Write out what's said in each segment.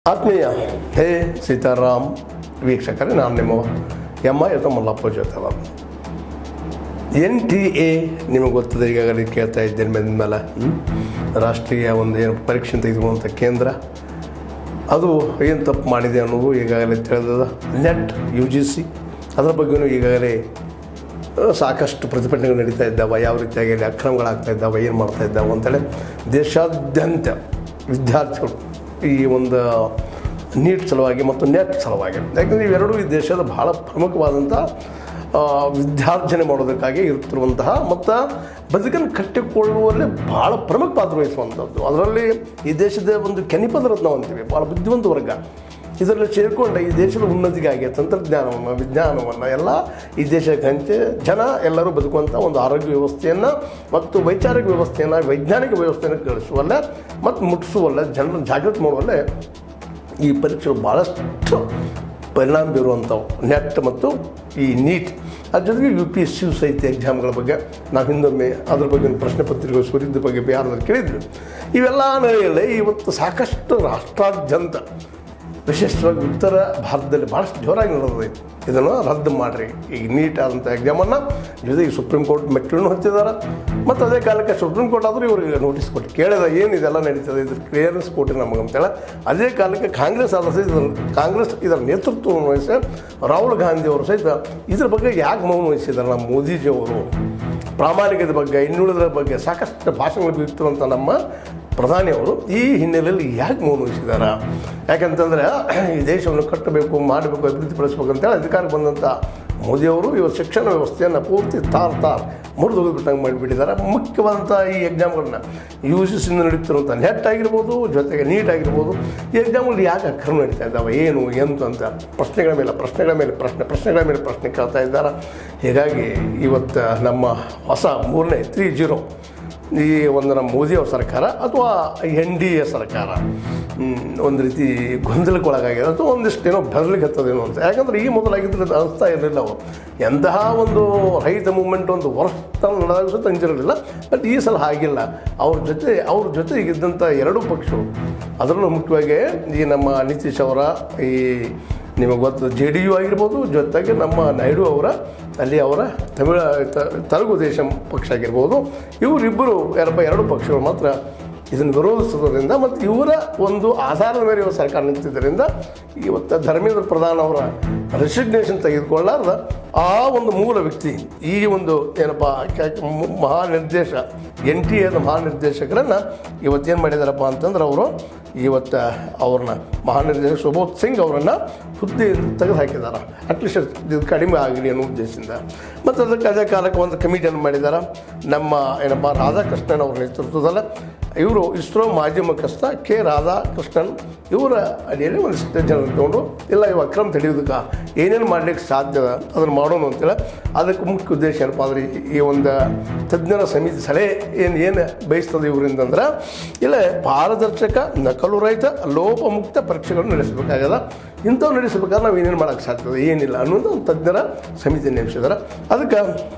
ಆತ್ಮೀಯ ಹೇ ಸೀತಾರಾಮ್ ವೀಕ್ಷಕರೇ ನಾನು ನಿಮ್ಮ ಎಮ್ಮ ಎತ್ತ ಮಲ್ಲಪ್ಪ ಜೊತೆ ಎನ್ ಟಿ ಎ ನಿಮಗೆ ಗೊತ್ತದೆ ಈಗಾಗಲೇ ಕೇಳ್ತಾ ಇದ್ದೇನೆ ಮೇಲೆ ಮೇಲೆ ಹ್ಮ್? ರಾಷ್ಟ್ರೀಯ ಒಂದು ಏನು ಪರೀಕ್ಷೆ ತೆಗೆದುಕೊಳ್ಳುವಂಥ ಕೇಂದ್ರ ಅದು ಏನು ತಪ್ಪು ಮಾಡಿದೆ ಅನ್ನೋದು ಈಗಾಗಲೇ ತಿಳಿದದ ನೆಟ್ ಯು ಜಿ ಸಿ ಅದರ ಬಗ್ಗೆಯೂ ಈಗಾಗಲೇ ಆ, ಸಾಕಷ್ಟು ಪ್ರತಿಭಟನೆಗಳು ನಡೀತಾ ಇದ್ದಾವೆ ಯಾವ ರೀತಿಯಾಗಿ ಅಲ್ಲಿ ಅಕ್ರಮಗಳಾಗ್ತಾ ಇದ್ದಾವೆ ಏನು ಮಾಡ್ತಾ ಇದ್ದಾವೆ ಅಂತೇಳಿ ದೇಶಾದ್ಯಂತ ವಿದ್ಯಾರ್ಥಿಗಳು ಈ ಒಂದು ನೀಟ್ ಸಲುವಾಗಿ ಮತ್ತು ನೆಟ್ ಸಲುವಾಗಿ ಯಾಕಂದರೆ ಇವೆರಡೂ ಈ ದೇಶದ ಬಹಳ ಪ್ರಮುಖವಾದಂಥ ಆ, ವಿದ್ಯಾರ್ಜನೆ ಮಾಡೋದಕ್ಕಾಗಿ ಇರ್ತಿರುವಂತಹ ಮತ್ತು ಬದುಕನ್ನು ಕಟ್ಟಿಕೊಳ್ಳುವಲ್ಲಿ ಭಾಳ ಪ್ರಮುಖ ಪಾತ್ರ ವಹಿಸುವಂಥದ್ದು ಅದರಲ್ಲಿ ಈ ದೇಶದ ಒಂದು ಕೆನಿಪದ ನಾವು ಅಂತೀವಿ ಭಾಳ ಬುದ್ಧಿವಂತ ವರ್ಗ ಇದರಲ್ಲಿ ಸೇರಿಕೊಂಡ ಈ ದೇಶದ ಉನ್ನತಿಗಾಗಿ ತಂತ್ರಜ್ಞಾನವನ್ನು ವಿಜ್ಞಾನವನ್ನು ಎಲ್ಲ ಈ ದೇಶಕ್ಕೆ ಹಂಚಿ ಜನ ಎಲ್ಲರೂ ಬದುಕುವಂಥ ಒಂದು ಆರೋಗ್ಯ ವ್ಯವಸ್ಥೆಯನ್ನು ಮತ್ತು ವೈಚಾರಿಕ ವ್ಯವಸ್ಥೆಯನ್ನು ವೈಜ್ಞಾನಿಕ ವ್ಯವಸ್ಥೆಯನ್ನು ಕಳಿಸುವಲ್ಲ ಮತ್ತು ಮುಟ್ಟಿಸುವಲ್ಲ ಜನರನ್ನು ಜಾಗೃತಿ ಮಾಡುವಲ್ಲೇ ಈ ಪರೀಕ್ಷೆಗಳು ಭಾಳಷ್ಟು ಪರಿಣಾಮ ಬೀರುವಂಥವು ನೆಟ್ ಮತ್ತು ಈ ನೀಟ್ ಅದ್ರ ಜೊತೆಗೆ ಯು ಪಿ ಎಸ್ ಸಿ ಸಹಿತ ಎಕ್ಸಾಮ್ಗಳ ಬಗ್ಗೆ ನಾವು ಹಿಂದೊಮ್ಮೆ ಅದ್ರ ಬಗ್ಗೆ ಒಂದು ಪ್ರಶ್ನೆ ಪತ್ರಿಕೆ ಸುರಿದ ಬಗ್ಗೆ ಯಾರಾದ್ರೂ ಕೇಳಿದ್ವಿ ಇವೆಲ್ಲ ನೆಲೆಯಲ್ಲೇ ಇವತ್ತು ಸಾಕಷ್ಟು ರಾಷ್ಟ್ರಾದ್ಯಂತ ವಿಶೇಷವಾಗಿ ಉತ್ತರ ಭಾರತದಲ್ಲಿ ಭಾಳಷ್ಟು ಜೋರಾಗಿ ನಡೆದೈತೆ ಇದನ್ನು ರದ್ದು ಮಾಡಿರಿ ಈಗ ನೀಟ್ ಆದಂಥ ಎಕ್ಸಾಮನ್ನು ಜೊತೆಗೆ ಸುಪ್ರೀಂ ಕೋರ್ಟ್ ಮೆಟ್ಟಿಲನ್ನು ಹಚ್ಚಿದ್ದಾರೆ ಮತ್ತು ಅದೇ ಕಾಲಕ್ಕೆ ಸುಪ್ರೀಂ ಕೋರ್ಟ್ ಆದರೂ ಇವರಿಗೆ ನೋಟಿಸ್ ಕೊಟ್ಟು ಕೇಳಿದ ಏನು ಇದೆಲ್ಲ ನಡೀತದೆ ಇದ್ರ ಕ್ಲಿಯರೆನ್ಸ್ ಕೊಟ್ಟಿರಿ ನಮಗೆ ಅಂತೇಳಿ ಅದೇ ಕಾಲಕ್ಕೆ ಕಾಂಗ್ರೆಸ್ ಆದ ಸಹಿತ ಇದರ ಕಾಂಗ್ರೆಸ್ ಇದರ ನೇತೃತ್ವವನ್ನು ವಹಿಸಿ ರಾಹುಲ್ ಗಾಂಧಿ ಅವರು ಸಹಿತ ಇದ್ರ ಬಗ್ಗೆ ಯಾಕೆ ಮೌನ ವಹಿಸಿದ್ದಾರೆ ನಮ್ಮ ಮೋದಿಜಿಯವರು ಪ್ರಾಮಾಣಿಕತೆ ಬಗ್ಗೆ ಇನ್ನುಳಿದರ ಬಗ್ಗೆ ಸಾಕಷ್ಟು ಭಾಷಣಗಳು ಬೀರ್ತಿರುವಂಥ ನಮ್ಮ ಪ್ರಧಾನಿಯವರು ಈ ಹಿನ್ನೆಲೆಯಲ್ಲಿ ಯಾಕೆ ಮೌನ ವಹಿಸಿದ್ದಾರೆ ಯಾಕಂತಂದರೆ ಈ ದೇಶವನ್ನು ಕಟ್ಟಬೇಕು ಮಾಡಬೇಕು ಅಭಿವೃದ್ಧಿಪಡಿಸ್ಬೇಕು ಅಂತೇಳಿ ಅಧಿಕಾರಕ್ಕೆ ಬಂದಂಥ ಮೋದಿಯವರು ಇವತ್ತು ಶಿಕ್ಷಣ ವ್ಯವಸ್ಥೆಯನ್ನು ಪೂರ್ತಿ ತಾರ್ ತಾರ್ ಮುರಿದು ಹೋಗಿಬಿಟ್ಟಂಗೆ ಮಾಡಿಬಿಟ್ಟಿದ್ದಾರೆ ಮುಖ್ಯವಾದಂಥ ಈ ಎಕ್ಸಾಮ್ಗಳನ್ನ ಯು ಸಿ ಸಿಂದ ನಡೀತಿರುವಂಥ ನೆಟ್ ಆಗಿರ್ಬೋದು ಜೊತೆಗೆ ನೀಟ್ ಆಗಿರ್ಬೋದು ಈ ಎಕ್ಸಾಮ್ಗಳು ಯಾಕೆ ಅಕ್ರಮ ನಡೀತಾ ಇದ್ದಾವೆ ಏನು ಎಂತು ಅಂತ ಪ್ರಶ್ನೆಗಳ ಮೇಲೆ ಪ್ರಶ್ನೆಗಳ ಮೇಲೆ ಪ್ರಶ್ನೆ ಪ್ರಶ್ನೆಗಳ ಮೇಲೆ ಪ್ರಶ್ನೆ ಕೇಳ್ತಾ ಇದ್ದಾರೆ ಹೀಗಾಗಿ ಇವತ್ತು ನಮ್ಮ ಹೊಸ ಮೂರನೇ ತ್ರೀ ಜೀರೋ ಈ ಒಂದು ನಮ್ಮ ಮೋದಿಯವ್ರ ಸರ್ಕಾರ ಅಥವಾ ಎನ್ ಡಿ ಎ ಸರ್ಕಾರ ಹ್ಮ್, ಒಂದು ರೀತಿ ಗೊಂದಲಕ್ಕೊಳಗಾಗಿದೆ ಅಥವಾ ಒಂದಿಷ್ಟು ಏನೋ ಬೆರಳಿಗೆ ಹತ್ತದೇನೋ ಅಂತ ಯಾಕಂದ್ರೆ ಈ ಮೊದಲಾಗಿದ್ರೆ ಅದು ಅನಿಸ್ತಾ ಇರಲಿಲ್ಲ ಅವರು ಎಂತಹ ಒಂದು ರೈತ ಮೂಮೆಂಟ್ ಒಂದು ವರ್ಷ ನಡೆದಾಗ ಸಹ ತಂಜಿರಲಿಲ್ಲ ಬಟ್ ಈ ಸಲ ಹಾಗಿಲ್ಲ ಅವ್ರ ಜೊತೆ ಅವ್ರ ಜೊತೆಗಿದ್ದಂಥ ಎರಡೂ ಪಕ್ಷಗಳು ಅದರಲ್ಲೂ ಮುಖ್ಯವಾಗಿ ಈ ನಮ್ಮ ನಿತೀಶ್ ಅವರ ಈ ನಿಮಗೆ ಗೊತ್ತು ಜೆ ಡಿ ಯು ಆಗಿರ್ಬೋದು ಜೊತೆಗೆ ನಮ್ಮ ನಾಯ್ಡು ಅವರ ಅಲ್ಲಿ ಅವರ ತಮಿಳ ತ- ತೆಲುಗು ದೇಶಂ ಪಕ್ಷ ಆಗಿರ್ಬೋದು ಇವರಿಬ್ಬರು ಯಾರಪ್ಪ ಎರಡು ಪಕ್ಷಗಳು ಮಾತ್ರ ಇದನ್ನು ವಿರೋಧಿಸೋದ್ರಿಂದ ಮತ್ತು ಇವರ ಒಂದು ಆಧಾರದ ಮೇಲೆ ಇವರು ಸರ್ಕಾರ ನಿಂತಿದ್ದರಿಂದ ಇವತ್ತು ಧರ್ಮೇಂದ್ರ ಪ್ರಧಾನ್ ಅವರ ರೆಸಿಗ್ನೇಷನ್ ತೆಗೆದುಕೊಳ್ಳಾರ್ದ ಆ ಒಂದು ಮೂಲ ವ್ಯಕ್ತಿ ಈ ಒಂದು ಏನಪ್ಪ ಕ- ಮು- ಮಹಾನಿರ್ದೇಶ ಎನ್ ಟಿ ಎದ ಮಹಾನಿರ್ದೇಶಕರನ್ನು ಇವತ್ತೇನು ಮಾಡಿದಾರಪ್ಪ ಅಂತಂದ್ರೆ ಅವರು ಇವತ್ತು ಅವ್ರನ್ನ ಮಹಾನಿರ್ದೇಶಕ ಸುಬೋಧ್ ಸಿಂಗ್ ಅವರನ್ನು ಹುದ್ದೆಯಿಂದ ತೆಗೆದು ಹಾಕಿದ್ದಾರೆ ಅಟ್ಲೀಸ್ಟ್ ಇದು ಕಡಿಮೆ ಆಗಲಿ ಅನ್ನೋ ಉದ್ದೇಶದಿಂದ ಮತ್ತು ಅದಕ್ಕೆ ಅದೇ ಕಾಲಕ್ಕೆ ಒಂದು ಕಮಿಟಿಯನ್ನು ಮಾಡಿದ್ದಾರೆ ನಮ್ಮ ಏನಪ್ಪ ರಾಧಾಕೃಷ್ಣನ್ ಅವ್ರ ನೇತೃತ್ವದಲ್ಲಿ ಇವರು ಇಸ್ರೋ ಮಾಜಿ ಮುಖ್ಯಸ್ಥ ಕೆ ರಾಧಾಕೃಷ್ಣನ್ ಇವರ ಅಡಿಯಲ್ಲಿ ಒಂದಿಷ್ಟು ಜನ ತಗೊಂಡು ಇಲ್ಲ ಇವು ಅಕ್ರಮ ತಡೆಯೋದಕ್ಕೆ ಏನೇನು ಮಾಡಲಿಕ್ಕೆ ಸಾಧ್ಯ ಅದನ್ನು ಮಾಡೋಣ ಅಂತೇಳಿ ಅದಕ್ಕೆ ಮುಖ್ಯ ಉದ್ದೇಶ ಏನಪ್ಪ ಅಂದರೆ ಈ- ಈ ಒಂದು ತಜ್ಞರ ಸಮಿತಿ ಸಲಹೆ ಏನು ಏನು ಬಯಸ್ತದೆ ಇವರಿಂದ ಅಂದ್ರೆ ಇಲ್ಲ ಪಾರದರ್ಶಕ ನಕಲು ರಹಿತ ಲೋಪಮುಕ್ತ ಪರೀಕ್ಷೆಗಳನ್ನು ನಡೆಸಬೇಕಾಗ್ಯದ ಇಂಥವು ನಡೆಸಬೇಕಾದ್ರೆ ನಾವು ಏನೇನು ಮಾಡೋಕ್ಕೆ ಸಾಧ್ಯ ಏನಿಲ್ಲ ಅನ್ನೋದು ಒಂದು ತಜ್ಞರ ಸಮಿತಿ ನೇಮಿಸಿದಾರೆ ಅದಕ್ಕೆ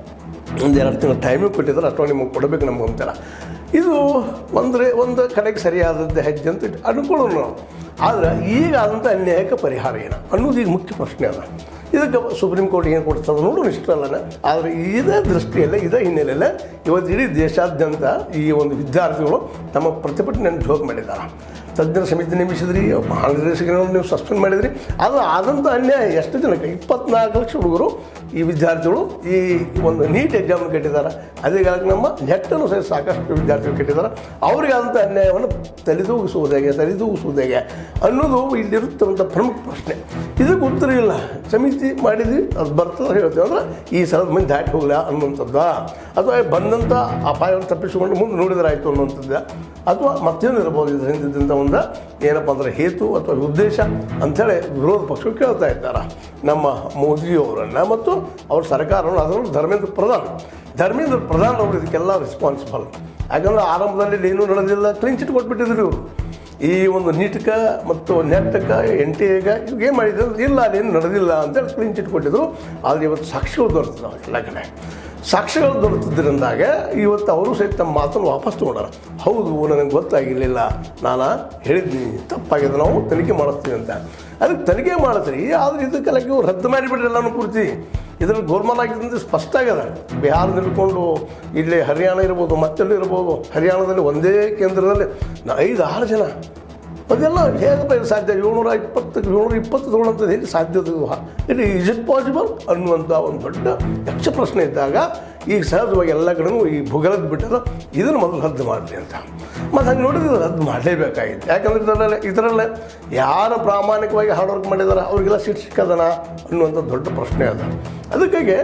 ಒಂದು ಎರಡು ತಿಂಗಳು ಟೈಮಿಂಗ್ ಕೊಟ್ಟಿದ್ದಾರೆ ಅಷ್ಟೊಂದು ನಿಮಗೆ ಕೊಡಬೇಕು ನಮ್ಗೆ ಅಂತಾರೆ ಇದು ಒಂದರೆ ಒಂದು ಕಡೆಗೆ ಸರಿಯಾದದ್ದು ಹೆಜ್ಜೆ ಅಂತ ಇಟ್ಟು ಅನ್ಕೊಳ್ಳೋಣ ನಾವು ಆದರೆ ಈಗ ಆದಂಥ ಅನ್ಯಾಯಕ್ಕೆ ಪರಿಹಾರ ಏನು ಅನ್ನೋದು ಈಗ ಮುಖ್ಯ ಪ್ರಶ್ನೆ ಅದ ಇದಕ್ಕೆ ಸುಪ್ರೀಂ ಕೋರ್ಟ್ ಏನು ಕೊಡ್ತದೆ ನೋಡೋಣ ಇಷ್ಟಲ್ಲನ ಆದರೆ ಇದೇ ದೃಷ್ಟಿಯಲ್ಲೇ ಇದೇ ಹಿನ್ನೆಲೆಯಲ್ಲೇ ಇವತ್ತು ಇಡೀ ದೇಶಾದ್ಯಂತ ಈ ಒಂದು ವಿದ್ಯಾರ್ಥಿಗಳು ತಮ್ಮ ಪ್ರತಿಭಟನೆಯನ್ನು ಜೋರು ಮಾಡಿದ್ದಾರೆ ತಜ್ಞರ ಸಮಿತಿ ನೇಮಿಸಿದ್ರಿ ಮಹಾನಿರ್ದೇಶಕರನ್ನು ನೀವು ಸಸ್ಪೆಂಡ್ ಮಾಡಿದ್ರಿ ಅದು ಆದಂಥ ಅನ್ಯಾಯ ಎಷ್ಟು ಜನಕ್ಕೆ ಇಪ್ಪತ್ನಾಲ್ಕು ಲಕ್ಷ ಹುಡುಗರು ಈ ವಿದ್ಯಾರ್ಥಿಗಳು ಈ ಒಂದು ನೀಟ್ ಎಕ್ಸಾಮ್ ಕಟ್ಟಿದ್ದಾರೆ ಅದೇ ಕಾಲಕ್ಕೆ ನಮ್ಮ ನೆಟ್ಟನ್ನು ಸಹ ಸಾಕಷ್ಟು ವಿದ್ಯಾರ್ಥಿಗಳು ಕಟ್ಟಿದ್ದಾರೆ ಅವರಿಗೆ ಆದಂಥ ಅನ್ಯಾಯವನ್ನು ತಲೆದೂಗಿಸುವುದು ಹೇಗೆ ಸರಿದೂಗಿಸುವುದು ಹೇಗೆ ಅನ್ನೋದು ಇಲ್ಲಿರುತ್ತಿರುವಂಥ ಪ್ರಮುಖ ಪ್ರಶ್ನೆ ಇದಕ್ಕೆ ಉತ್ತರ ಇಲ್ಲ ಸಮಿತಿ ಮಾಡಿದ್ವಿ ಅದು ಬರ್ತದೆ ಹೇಳ್ತೀವಿ ಅಂದ್ರೆ ಈ ಸಲದ ಮಂದಿ ದಾಟಿ ಹೋಗಲ್ಲ ಅನ್ನುವಂಥದ್ದು ಅಥವಾ ಬಂದಂಥ ಅಪಾಯವನ್ನು ತಪ್ಪಿಸಿಕೊಂಡು ಮುಂದೆ ನೋಡಿದ್ರೆ ಆಯಿತು ಅನ್ನುವಂಥದ್ದು ಅಥವಾ ಮತ್ತೇನು ಇರ್ಬೋದು ಇದರಿಂದ ಒಂದು ಏನಪ್ಪ ಅಂದರೆ ಹೇತು ಅಥವಾ ಉದ್ದೇಶ ಅಂಥೇಳಿ ವಿರೋಧ ಪಕ್ಷಗಳು ಕೇಳ್ತಾ ಇದ್ದಾರೆ ನಮ್ಮ ಮೋದಿಯವರನ್ನು ಮತ್ತು ಅವ್ರ ಸರ್ಕಾರವನ್ನು ಅದರಲ್ಲೂ ಧರ್ಮೇಂದ್ರ ಪ್ರಧಾನ್ ಧರ್ಮೇಂದ್ರ ಪ್ರಧಾನ್ ಅವರು ಇದಕ್ಕೆಲ್ಲ ರೆಸ್ಪಾನ್ಸಿಬಲ್ ಯಾಕಂದ್ರೆ ಆರಂಭದಲ್ಲಿ ಏನೂ ನಡೆದಿಲ್ಲ ಕ್ಲೀನ್ ಚಿಟ್ ಕೊಟ್ಬಿಟ್ಟಿದ್ರು ಇವರು ಈ ಒಂದು ನೀಟ್ಗೆ ಮತ್ತು ನೆಟ್ಟಕ್ಕೆ ಎನ್ ಟಿ ಎಗೆ ಏನು ಮಾಡಿದ್ರು ಇಲ್ಲ ಅದೇನು ನಡೆದಿಲ್ಲ ಅಂತೇಳಿ ಕ್ಲೀನ್ ಚಿಟ್ ಕೊಟ್ಟಿದ್ರು ಆದರೆ ಇವತ್ತು ಸಾಕ್ಷಿಗಳು ದೊರೆತಿದ್ದಾವೆ ಎಲ್ಲ ಕಡೆ ಸಾಕ್ಷ್ಯಗಳು ದೊರೆತಿದ್ದರಿಂದಾಗ ಇವತ್ತು ಅವರು ಸಹಿತ ತಮ್ಮ ಮಾತನ್ನು ವಾಪಸ್ ತೊಗೊಂಡಾರ ಹೌದು ನನಗೆ ಗೊತ್ತಾಗಿರಲಿಲ್ಲ ನಾನು ಹೇಳಿದ್ನಿ ತಪ್ಪಾಗಿದೆ ನಾವು ತನಿಖೆ ಮಾಡಿಸ್ತೀವಿ ಅಂತ ಅದಕ್ಕೆ ತನಿಖೆ ಮಾಡಿದ್ರಿ ಆದ್ರೆ ಇದಕ್ಕೆಲ್ಲ ಇವ್ರು ರದ್ದು ಮಾಡಿಬಿಟ್ರಿ ಎಲ್ಲನೂ ಪೂರ್ತಿ ಇದರಲ್ಲಿ ಗೋಲ್ಮಾಲ್ ಆಗಿದ್ದರಿಂದ ಸ್ಪಷ್ಟ ಆಗ್ಯದ ಬಿಹಾರದಲ್ಲಿ ಹಿಡ್ಕೊಂಡು ಇಲ್ಲಿ ಹರಿಯಾಣ ಇರ್ಬೋದು ಮತ್ತೆಲ್ಲಿ ಇರ್ಬೋದು ಹರಿಯಾಣದಲ್ಲಿ ಒಂದೇ ಕೇಂದ್ರದಲ್ಲಿ ನಾ ಐದು ಆರು ಜನ ಅದೆಲ್ಲ ಹೇಗಪ್ಪ ಇದು ಸಾಧ್ಯ ಏಳ್ನೂರ ಇಪ್ಪತ್ತು ಏಳ್ನೂರ ಇಪ್ಪತ್ತು ತಗೊಳ್ಳೋಂಥದ್ದು ಹೇಗೆ ಸಾಧ್ಯ ಇಟ್ ಈಸ್ ಇಟ್ ಪಾಸಿಬಲ್ ಅನ್ನುವಂಥ ಒಂದು ದೊಡ್ಡ ಯಕ್ಷ ಪ್ರಶ್ನೆ ಇದ್ದಾಗ ಈಗ ಸಹಜವಾಗಿ ಎಲ್ಲ ಕಡೆನೂ ಈ ಭೂಗಲದ ಬಿಟ್ಟರೆ ಇದನ್ನು ಮೊದಲು ರದ್ದು ಮಾಡಲಿ ಅಂತ ಮತ್ತು ಹಂಗೆ ನೋಡಿದ್ರೆ ರದ್ದು ಮಾಡಲೇಬೇಕಾಗಿತ್ತು ಯಾಕಂದ್ರೆ ಇದರಲ್ಲೇ ಇದರಲ್ಲೇ ಯಾರು ಪ್ರಾಮಾಣಿಕವಾಗಿ ಹಾರ್ಡ್ ವರ್ಕ್ ಮಾಡಿದಾರೆ ಅವ್ರಿಗೆಲ್ಲ ಸೀಟ್ ಸಿಕ್ಕದನ ಅನ್ನುವಂಥ ದೊಡ್ಡ ಪ್ರಶ್ನೆ ಅದ ಅದಕ್ಕಾಗಿ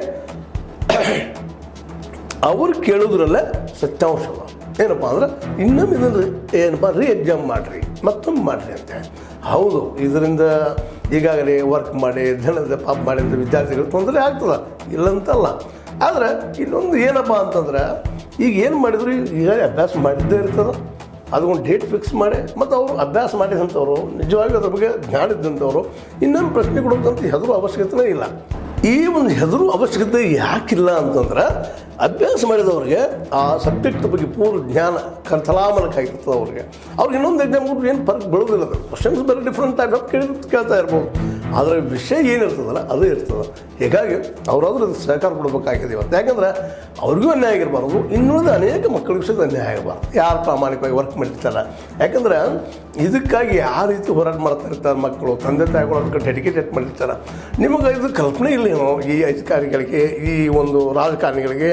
ಅವ್ರು ಕೇಳೋದ್ರಲ್ಲೇ ಸತ್ಯಾಂಶವ ಏನಪ್ಪ ಅಂದ್ರೆ ಇನ್ನೊಮ್ಮೆ ಇದನ್ನು ಏನಪ್ಪ ರೀ ಎಕ್ಸಾಮ್ ಮಾಡಿರಿ ಮತ್ತೊಮ್ಮೆ ಮಾಡಿರಿ ಅಂತ ಹೌದು ಇದರಿಂದ ಈಗಾಗಲೇ ವರ್ಕ್ ಮಾಡಿ ಧನದ ಪಾಪ ಮಾಡಿದ ವಿದ್ಯಾರ್ಥಿಗಳು ತೊಂದರೆ ಆಗ್ತದೆ ಇಲ್ಲಂತಲ್ಲ ಆದರೆ ಇನ್ನೊಂದು ಏನಪ್ಪ ಅಂತಂದ್ರೆ ಈಗ ಏನು ಮಾಡಿದ್ರು ಈಗ ಅಭ್ಯಾಸ ಮಾಡಿದ್ದೇ ಇರ್ತದೆ ಅದೊಂದು ಡೇಟ್ ಫಿಕ್ಸ್ ಮಾಡಿ ಮತ್ತು ಅವರು ಅಭ್ಯಾಸ ಮಾಡಿದಂಥವ್ರು ನಿಜವಾಗಿ ಅದ್ರ ಬಗ್ಗೆ ಜ್ಞಾನ ಇದ್ದಂಥವ್ರು ಇನ್ನೊಂದು ಪ್ರಶ್ನೆ ಕೊಡೋದಂತ ಹೆದರು ಅವಶ್ಯಕತೆನೇ ಇಲ್ಲ ಈ ಒಂದು ಹೆದರು ಅವಶ್ಯಕತೆ ಯಾಕಿಲ್ಲ ಅಂತಂದ್ರೆ ಅಭ್ಯಾಸ ಮಾಡಿದವ್ರಿಗೆ ಆ ಸಬ್ಜೆಕ್ಟ್ ಬಗ್ಗೆ ಪೂರ್ವ ಜ್ಞಾನ ಕರ್ತಲಾಮಲಕ್ಕಾಗಿರ್ತದೆ ಅವ್ರಿಗೆ ಅವ್ರಿಗೆ ಇನ್ನೊಂದು ಎಕ್ಸಾಮ್ ಕೊಟ್ಟರು ಏನು ಫರ್ಕ್ ಬೀಳೋದಿಲ್ಲ ಅದು ಕ್ವಶನ್ಸ್ ಬೇರೆ ಡಿಫ್ರೆಂಟ್ ಟೈಪ್ ಆಫ್ ಕೇಳಿ ಕೇಳ್ತಾ ಇರ್ಬೋದು ಆದರೆ ವಿಷಯ ಏನಿರ್ತದಲ್ಲ ಅದೇ ಇರ್ತದೆ ಹೀಗಾಗಿ ಅವರಾದ್ರೂ ಅದಕ್ಕೆ ಸಹಕಾರ ಕೊಡಬೇಕಾಗಿದೆ ಇವತ್ತು ಯಾಕಂದ್ರೆ ಅವ್ರಿಗೂ ಅನ್ಯಾಯ ಆಗಿರಬಾರ್ದು ಇನ್ನುಳಿದ ಅನೇಕ ಮಕ್ಕಳ ವಿಷಯದ ಅನ್ಯಾಯ ಆಗಬಾರ್ದು ಯಾರು ಪ್ರಾಮಾಣಿಕವಾಗಿ ವರ್ಕ್ ಮಾಡಿರ್ತಾರೆ ಯಾಕಂದ್ರೆ ಇದಕ್ಕಾಗಿ ಯಾವ ರೀತಿ ಹೋರಾಟ ಮಾಡ್ತಾ ಇರ್ತಾರೆ ಮಕ್ಕಳು ತಂದೆ ತಾಯಿಗಳು ಅದಕ್ಕೆ ಡೆಡಿಕೇಟೆಡ್ ಮಾಡಿರ್ತಾರೆ ನಿಮಗೆ ಇದು ಕಲ್ಪನೆ ಇಲ್ಲ ಏನೋ ಈ ಅಧಿಕಾರಿಗಳಿಗೆ ಈ ಒಂದು ರಾಜಕಾರಣಿಗಳಿಗೆ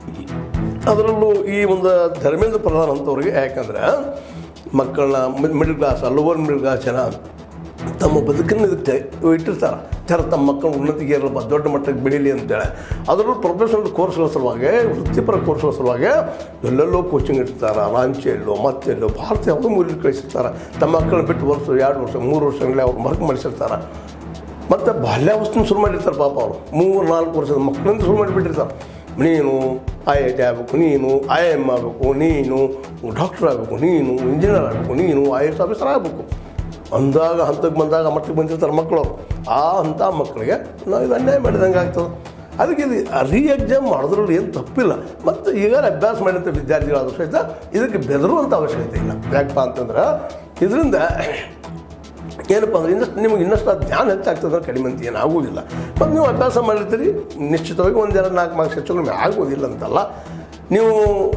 ಅದರಲ್ಲೂ ಈ ಒಂದು ಧರ್ಮೇಂದ್ರ ಪ್ರಧಾನ್ ಅಂತವ್ರಿಗೆ ಯಾಕಂದ್ರೆ ಮಕ್ಕಳನ್ನ middle class lower middle class ಜನ ತಮ್ಮ ಬದುಕನ್ನು ಇದಕ್ಕೆ ಇಟ್ಟಿರ್ತಾರೆ ಥರ ತಮ್ಮ ಮಕ್ಕಳು ಉನ್ನತಿಗೆ ಇರಲ್ಲ ದೊಡ್ಡ ಮಟ್ಟಕ್ಕೆ ಬೆಳೀಲಿ ಅಂತೇಳಿ ಅದರಲ್ಲೂ ಪ್ರೊಫೆಷನಲ್ ಕೋರ್ಸ್ಗಳ ಸಲುವಾಗಿ ವೃತ್ತಿಪರ ಕೋರ್ಸ್ಗಳ ಸಲುವಾಗಿ ಎಲ್ಲೆಲ್ಲೋ ಕೋಚಿಂಗ್ ಇಡ್ತಾರೆ ರಾಂಚಿಯಲ್ಲೋ ಮತ್ತೆಲ್ಲೋ ಭಾರತ ಯಾವುದೋ ಮೂಲಿ ಕಳಿಸಿರ್ತಾರೆ ತಮ್ಮ ಮಕ್ಕಳನ್ನ ಬಿಟ್ಟು ವರ್ಷ ಎರಡು ವರ್ಷ ಮೂರು ವರ್ಷಗಳೇ ಅವ್ರು ವರ್ಕ್ ಮಾಡಿಸಿರ್ತಾರೆ ಮತ್ತು ಬಾಲ್ಯಾವಸ್ಥೆನ ಶುರು ಮಾಡಿರ್ತಾರೆ ಪಾಪ ಅವರು ಮೂರು ನಾಲ್ಕು ವರ್ಷದ ಮಕ್ಕಳಿಂದ ಶುರು ಮಾಡಿಬಿಟ್ಟಿರ್ತಾರೆ ನೀನು ಐ ಐ ಟಿ ಆಗಬೇಕು ನೀನು ಐ ಎಮ್ ಆಗಬೇಕು ನೀನು ಡಾಕ್ಟರ್ ಆಗಬೇಕು ನೀನು ಇಂಜಿನಿಯರ್ ಆಗಬೇಕು ನೀನು ಐ ಎಸ್ ಆಫೀಸರ್ ಆಗಬೇಕು ಅಂದಾಗ ಹಂತಕ್ಕೆ ಬಂದಾಗ ಮಟ್ಟಿಗೆ ಬಂದಿರ್ತಾರೆ ಮಕ್ಕಳು ಆ ಅಂಥ ಮಕ್ಕಳಿಗೆ ನಾವು ಇದು ಅನ್ಯಾಯ ಮಾಡಿದಂಗೆ ಆಗ್ತದೆ ಅದಕ್ಕೆ ಇದು ರೀ ಎಕ್ಸಾಮ್ ಮಾಡೋದ್ರಲ್ಲಿ ಏನು ತಪ್ಪಿಲ್ಲ ಮತ್ತು ಈಗ ಅಭ್ಯಾಸ ಮಾಡಿದಂಥ ವಿದ್ಯಾರ್ಥಿಗಳಾದ್ರೂ ಸಹಿತ ಇದಕ್ಕೆ ಬೆದರುವಂಥ ಅವಶ್ಯಕತೆ ಇಲ್ಲ ಯಾಕಪ್ಪ ಅಂತಂದ್ರೆ ಇದರಿಂದ ಏನಪ್ಪ ಅಂದ್ರೆ ಇನ್ನಷ್ಟು ನಿಮಗೆ ಇನ್ನಷ್ಟು ಅದು ಜ್ಞಾನ ಹೆಚ್ಚಾಗ್ತದೆ ಕಡಿಮೆ ಅಂತ ಏನು ಆಗೋದಿಲ್ಲ ಮತ್ತು ನೀವು ಅಭ್ಯಾಸ ಮಾಡಿರ್ತೀರಿ ನಿಶ್ಚಿತವಾಗಿ ಒಂದೆರಡು ನಾಲ್ಕು ಮಾರ್ಕ್ಸ್ ಹೆಚ್ಚು ಕಡಿಮೆ ಆಗೋದಿಲ್ಲ ಅಂತಲ್ಲ ನೀವು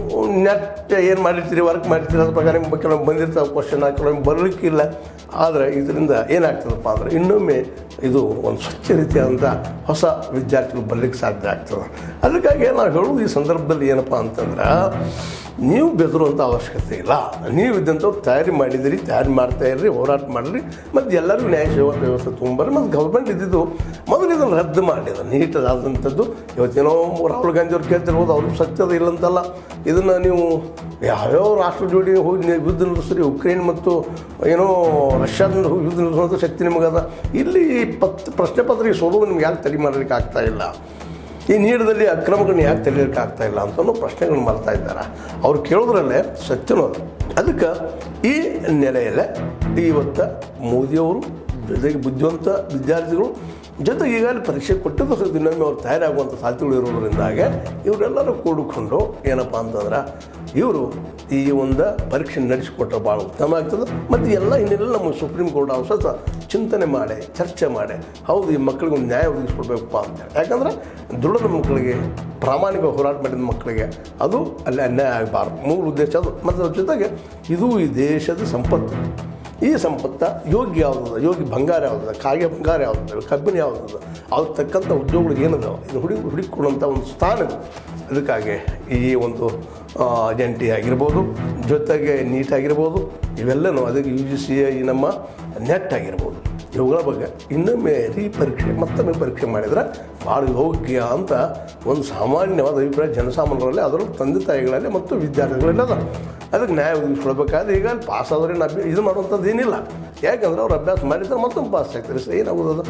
ನೆಟ್ ಏನು ಮಾಡಿರ್ತೀರಿ ವರ್ಕ್ ಮಾಡಿರ್ತೀರಿ ಅದ್ರ ಪ್ರಕಾರ ನಿಮ್ಗೆ ಕೆಲವೊಮ್ಮೆ ಬಂದಿರ್ತಾವೆ ಕ್ವಶನ್ ಕೆಲವೊಮ್ಮೆ ಬರಲಿಕ್ಕಿಲ್ಲ ಆದರೆ ಇದರಿಂದ ಏನಾಗ್ತದಪ್ಪ ಅಂದರೆ ಇನ್ನೊಮ್ಮೆ ಇದು ಒಂದು ಸ್ವಚ್ಛ ರೀತಿಯಾದಂಥ ಹೊಸ ವಿದ್ಯಾರ್ಥಿಗಳು ಬರಲಿಕ್ಕೆ ಸಾಧ್ಯ ಆಗ್ತದೆ ಅದಕ್ಕಾಗಿ ನಾವು ಹೇಳೋದು ಈ ಸಂದರ್ಭದಲ್ಲಿ ಏನಪ್ಪ ಅಂತಂದ್ರೆ ನೀವು ಬೆದರುವಂಥ ಅವಶ್ಯಕತೆ ಇಲ್ಲ ನೀವು ಇದ್ದಂಥವ್ರು ತಯಾರಿ ಮಾಡಿದಿರಿ ತಯಾರಿ ಮಾಡ್ತಾ ಇರ್ರಿ ಹೋರಾಟ ಮಾಡಿರಿ ಮತ್ತು ಎಲ್ಲರಿಗೂ ನ್ಯಾಯ ಸೇವಾ ವ್ಯವಸ್ಥೆ ತೊಗೊಂಬರ್ರಿ ಮತ್ತು ಗೌರ್ಮೆಂಟ್ ಇದ್ದಿದ್ದು ಮೊದಲು ಇದನ್ನು ರದ್ದು ಮಾಡಿದ ನೀಟದಾದಂಥದ್ದು ಇವತ್ತೇನೋ ರಾಹುಲ್ ಗಾಂಧಿ ಅವ್ರು ಕೇಳ್ತಿರ್ಬೋದು ಅವ್ರಿಗೆ ಸತ್ಯದ ಇಲ್ಲಂತಲ್ಲ ಇದನ್ನು ನೀವು ಯಾವ್ಯಾವ ರಾಷ್ಟ್ರ ಜೋಡಿ ಹೋಗಿ ನೀವು ಯುದ್ಧ ನಿಲ್ಲಿಸ್ರಿ ಉಕ್ರೇನ್ ಮತ್ತು ಏನೋ ರಷ್ಯಾದಿಂದ ಹೋಗಿ ಯುದ್ಧ ನಿಲ್ಲಿಸುವಂಥ ಶಕ್ತಿ ನಿಮಗದ ಇಲ್ಲಿ ಪತ್ ಪ್ರಶ್ನೆ ಪತ್ರಿಕೆ ಸೋಲು ನಿಮ್ಗೆ ಯಾಕೆ ತಡೆ ಮಾಡಲಿಕ್ಕೆ ಆಗ್ತಾ ಇಲ್ಲ ಈ ನೀಡದಲ್ಲಿ ಅಕ್ರಮಗಳನ್ನ ಯಾಕೆ ತಡೆಯಲಿಕ್ಕೆ ಆಗ್ತಾ ಇಲ್ಲ ಅಂತಲೂ ಪ್ರಶ್ನೆಗಳನ್ನ ಮಾಡ್ತಾ ಇದ್ದಾರೆ ಅವ್ರು ಕೇಳೋದ್ರಲ್ಲೇ ಸತ್ಯನೂ ಅದು ಅದಕ್ಕೆ ಈ ನೆಲೆಯಲ್ಲೇ ಇವತ್ತು ಮೋದಿಯವರು ಜೊತೆಗೆ ಬುದ್ಧಿವಂತ ವಿದ್ಯಾರ್ಥಿಗಳು ಜೊತೆಗೆ ಈಗಾಗಲೇ ಪರೀಕ್ಷೆ ಕೊಟ್ಟಿದ್ದು ಸಹಿತ ಇನ್ನೊಮ್ಮೆ ಅವ್ರು ತಯಾರಾಗುವಂಥ ಸಾಧ್ಯತೆಗಳು ಇರೋದ್ರಿಂದಾಗೆ ಇವರೆಲ್ಲರೂ ಕೂಡಿಕೊಂಡು ಏನಪ್ಪ ಅಂತಂದ್ರೆ ಇವರು ಈ ಒಂದು ಪರೀಕ್ಷೆ ನಡೆಸಿಕೊಟ್ರೆ ಭಾಳ ಉತ್ತಮ ಆಗ್ತದೆ ಮತ್ತು ಎಲ್ಲ ಇನ್ನೆಲ್ಲ ನಮ್ಮ ಸುಪ್ರೀಂ ಕೋರ್ಟ್ ಅವ್ರು ಸಹ ಚಿಂತನೆ ಮಾಡಿ ಚರ್ಚೆ ಮಾಡಿ ಹೌದು ಈ ಮಕ್ಕಳಿಗೆ ಒಂದು ನ್ಯಾಯ ಒದಗಿಸ್ಕೊಡ್ಬೇಕಪ್ಪ ಅಂತೇಳಿ ಯಾಕಂದ್ರೆ ದುಡಿದ ಮಕ್ಕಳಿಗೆ ಪ್ರಾಮಾಣಿಕ ಹೋರಾಟ ಮಾಡಿದ ಮಕ್ಕಳಿಗೆ ಅದು ಅಲ್ಲಿ ಅನ್ಯಾಯ ಆಗಬಾರ್ದು ಮೂಲ ಉದ್ದೇಶ ಅದು ಮತ್ತು ಅದ್ರ ಜೊತೆಗೆ ಇದು ಈ ದೇಶದ ಸಂಪತ್ತು ಈ ಸಂಪತ್ತ ಯೋಗ್ಯ ಯಾವುದದ ಯೋಗಿ ಬಂಗಾರ ಯಾವುದದ ಕಾಗೆ ಬಂಗಾರ ಯಾವುದದ ಕಬ್ಬಿಣ ಯಾವುದದ ಅದಕ್ಕೆ ತಕ್ಕಂಥ ಉದ್ಯೋಗಗಳು ಏನದಾವ ಇದು ಹುಡಿ ಹುಡುಕಿಕೊಳ್ಳುವಂಥ ಒಂದು ಸ್ಥಾನ ಇದು ಅದಕ್ಕಾಗಿ ಈ ಒಂದು ಎನ್ ಟಿ ಆಗಿರ್ಬೋದು ಜೊತೆಗೆ ನೀಟ್ ಆಗಿರ್ಬೋದು ಇವೆಲ್ಲನೂ ಅದಕ್ಕೆ ಯು ಜಿ ಸಿ ಈ ನಮ್ಮ ನೆಟ್ ಆಗಿರ್ಬೋದು ಇವುಗಳ ಬಗ್ಗೆ ಇನ್ನೊಮ್ಮೆ ರೀ ಪರೀಕ್ಷೆ ಮತ್ತೊಮ್ಮೆ ಪರೀಕ್ಷೆ ಮಾಡಿದರೆ ಭಾಳ ಯೋಗ್ಯ ಅಂತ ಒಂದು ಸಾಮಾನ್ಯವಾದ ಅಭಿಪ್ರಾಯ ಜನಸಾಮಾನ್ಯರಲ್ಲಿ ಅದರಲ್ಲೂ ತಂದೆ ತಾಯಿಗಳಲ್ಲಿ ಮತ್ತು ವಿದ್ಯಾರ್ಥಿಗಳೆಲ್ಲ ಅದ ಅದಕ್ಕೆ ನ್ಯಾಯ ಒದಗಿಸ್ಕೊಳ್ಬೇಕಾದ್ರೆ ಈಗ ಅಲ್ಲಿ ಪಾಸ್ ಆದ್ರೆ ಇದು ಮಾಡುವಂಥದ್ದು ಏನಿಲ್ಲ ಯಾಕಂದ್ರೆ ಅವ್ರು ಅಭ್ಯಾಸ ಮಾಡಿದ್ರೆ ಮತ್ತೊಮ್ಮೆ ಪಾಸ್ ಆಗ್ತಾರೆ ಸರ್ ಏನಾಗೋದು ಅದು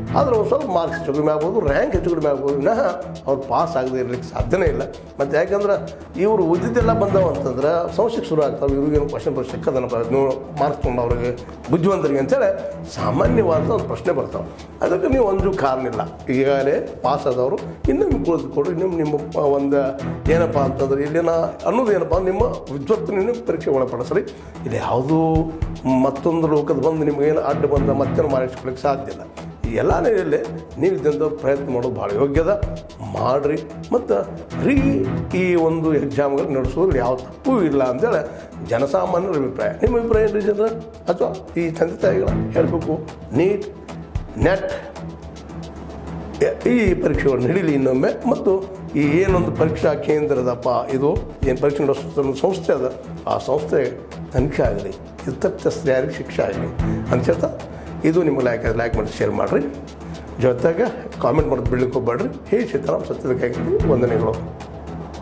ಆದ್ರೆ ಒಂದು ಸ್ವಲ್ಪ ಮಾರ್ಕ್ಸ್ ಹೆಚ್ಚು ಕಡಿಮೆ ಆಗ್ಬೋದು ರ್ಯಾಂಕ್ ಹೆಚ್ಚು ಕಡಿಮೆ ಆಗ್ಬೋದು ವಿನಃ ಅವ್ರು ಪಾಸ್ ಆಗದೆ ಇರ್ಲಿಕ್ಕೆ ಸಾಧ್ಯನೇ ಇಲ್ಲ ಮತ್ತು ಯಾಕಂದ್ರೆ ಇವರು ಓದಿದ್ದೆಲ್ಲ ಬಂದವ ಅಂತಂದ್ರೆ ಸಂಶಯಕ್ಕೆ ಶುರು ಆಗ್ತಾವೆ ಇವ್ರಿಗೇನು ಕ್ವಶನ್ ಬರೋ ಸಿಕ್ಕದನಪ್ಪ ನೀವು ಮಾರ್ಕ್ಸ್ ತೊಗೊಂಡವ್ರಿಗೆ ಬುದ್ಧಿವಂತರಿಗೆ ಅಂತೇಳಿ ಸಾಮಾನ್ಯವಾದ ಒಂದು ಪ್ರಶ್ನೆ ಬರ್ತಾವೆ ಅದಕ್ಕೆ ನೀವು ಒಂದು ಕಾರಣ ಇಲ್ಲ ಈಗಾಗಲೇ ಪಾಸ್ ಆದವರು ಇನ್ನೂ ನಿಮ್ಗೆ ಕುಳಿತುಕೊಡು ಇನ್ನೂ ನಿಮ್ಮ ಒಂದು ಏನಪ್ಪ ಅಂತಂದ್ರೆ ಇಲ್ಲಿನ ಅನ್ನೋದು ಏನಪ್ಪ ಅಂದ್ರೆ ನಿಮ್ಮ ವಿದ್ವತ್ತಿನ ಪರೀಕ್ಷೆ ಒಳಪಡಿಸ್ರಿ ಇಲ್ಲಿ ಯಾವುದೂ ಮತ್ತೊಂದು ಲೋಕದ ಬಂದು ನಿಮಗೇನು ಅಡ್ಡ ಬಂದ ಮತ್ತೇನು ಮಾಡಿಸ್ಕೊಳಕ್ಕೆ ಸಾಧ್ಯ ಇಲ್ಲ ಈ ಎಲ್ಲ ನೆಲೆಯಲ್ಲಿ ನೀವು ಇದ್ದಂಥ ಪ್ರಯತ್ನ ಮಾಡೋದು ಭಾಳ ಯೋಗ್ಯದ ಮಾಡಿರಿ ಮತ್ತು ರೀ ಈ ಒಂದು ಎಕ್ಸಾಮ್ಗಳು ನಡೆಸೋದ್ರಲ್ಲಿ ಯಾವ ತಪ್ಪೂ ಇಲ್ಲ ಅಂತೇಳಿ ಜನಸಾಮಾನ್ಯರ ಅಭಿಪ್ರಾಯ ನಿಮ್ಮ ಅಭಿಪ್ರಾಯ ಏನು ಚಂದ್ರ ಅಥವಾ ಈ ತಂದೆ ತಾಯಿಗಳ ಹೇಳಬೇಕು ನೀಟ್ ನೆಟ್ ಈ ಪರೀಕ್ಷೆಗಳು ನಡೀಲಿ ಇನ್ನೊಮ್ಮೆ ಮತ್ತು ಈ ಏನೊಂದು ಪರೀಕ್ಷಾ ಕೇಂದ್ರದಪ್ಪ ಇದು ಏನು ಪರೀಕ್ಷೆ ನಡೆಸೋ ಒಂದು ಸಂಸ್ಥೆ ಅದ ಆ ಸಂಸ್ಥೆ ತನಿಖೆ ಆಗಲಿ ಇದು ತಪ್ಪಿತಸ್ಥರು ಯಾರಿಗೆ ಶಿಕ್ಷೆ ಆಗಲಿ ಅಂತ ಹೇಳ್ತಾ ಇದು ನಿಮಗೆ ಲೈಕ್ ಲೈಕ್ ಮಾಡಿ ಶೇರ್ ಮಾಡಿರಿ ಜೊತೆಗೆ ಕಾಮೆಂಟ್ ಮಾಡೋದು ಬಿಡ್ಲಿಕ್ಕೆ ಹೋಗ್ಬೇಡ್ರಿ ಹೇ ಸೀತಾರಾಮ್ ಸತ್ಯದ ಕೈಗಳು ವಂದನೆಗಳು